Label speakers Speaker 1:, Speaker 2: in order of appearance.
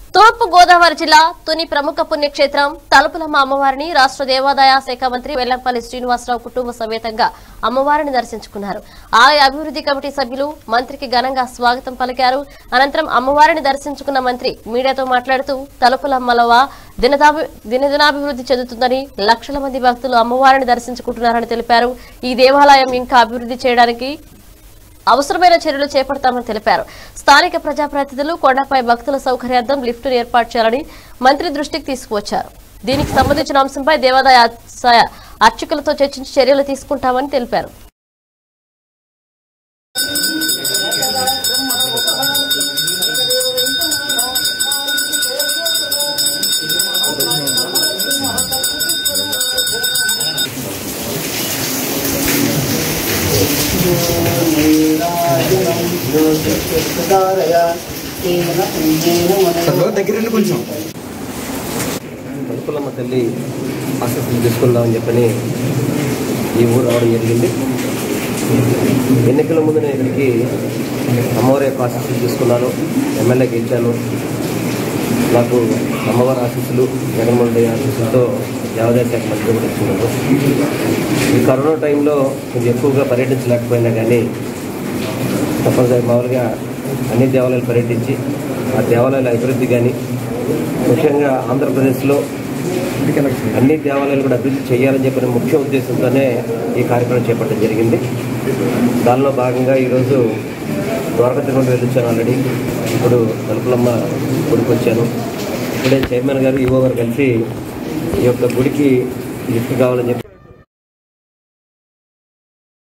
Speaker 1: తూర్పు గోదావరి జిల్లా తుని ప్రముఖ పుణ్యక్షేత్రం తలుపులమ్మ అమ్మవారిని రాష్ట్ర దేవాదాయ శాఖ మంత్రి వెల్లంపల్లి శ్రీనివాసరావు కుటుంబ సమేతంగా అమ్మవారిని దర్శించుకున్నారు ఆలయ అభివృద్ధి కమిటీ సభ్యులు మంత్రికి ఘనంగా స్వాగతం పలికారు అనంతరం అమ్మవారిని దర్శించుకున్న మంత్రి మీడియాతో మాట్లాడుతూ తలుపులమ్మలవ దినదాభి దినదినాభివృద్ధి చెందుతుందని లక్షల మంది భక్తులు అమ్మవారిని దర్శించుకుంటున్నారని తెలిపారు ఈ దేవాలయం ఇంకా అభివృద్ధి చేయడానికి అవసరమైన చర్యలు చేపడతామని తెలిపారు స్థానిక ప్రజాప్రతినిధులు కొండపై భక్తుల సౌకర్యార్థం లిఫ్టును ఏర్పాటు చేయాలని మంత్రి దృష్టికి తీసుకువచ్చారు దీనికి సంబంధించిన అంశంపై దేవాదాయ సహాయ అర్చకులతో చర్చించి చర్యలు తీసుకుంటామని తెలిపారు
Speaker 2: దగ్గర కొంచెం
Speaker 3: తలుపులమ్మ తల్లి ఆసక్తిని తీసుకుందామని చెప్పని ఈ ఊరు రావడం జరిగింది ఎన్నికల ముందు నేను ఇక్కడికి అమ్మవారి యొక్క ఆశీస్సులు తీసుకున్నాను ఎమ్మెల్యే గెలిచాను నాకు అమ్మవారి ఆశీస్సులు జగన్మోహన్ రెడ్డి ఆశీస్సులతో దేవాదాయ శాఖ మంత్రి కూడా ఇచ్చినారు ఈ కరోనా టైంలో కొంచెం ఎక్కువగా పర్యటించలేకపోయినా కానీ తప్పనిసరి మామూలుగా అన్ని దేవాలయాలు పర్యటించి ఆ దేవాలయాల అభివృద్ధి కానీ ముఖ్యంగా ఆంధ్రప్రదేశ్లో అన్ని దేవాలయాలు కూడా అభివృద్ధి చేయాలని చెప్పిన ముఖ్య ఉద్దేశంతోనే ఈ కార్యక్రమం చేపట్టడం జరిగింది దానిలో భాగంగా ఈరోజు ద్వారకతిగుండ వెళ్ళొచ్చాను ఆల్రెడీ ఇప్పుడు తలుపులమ్మ గుడికి వచ్చాను ఇప్పుడే చైర్మన్ గారు ఈవో గారు కలిసి ఈ యొక్క గుడికి లిఫ్ట్ కావాలని చెప్పి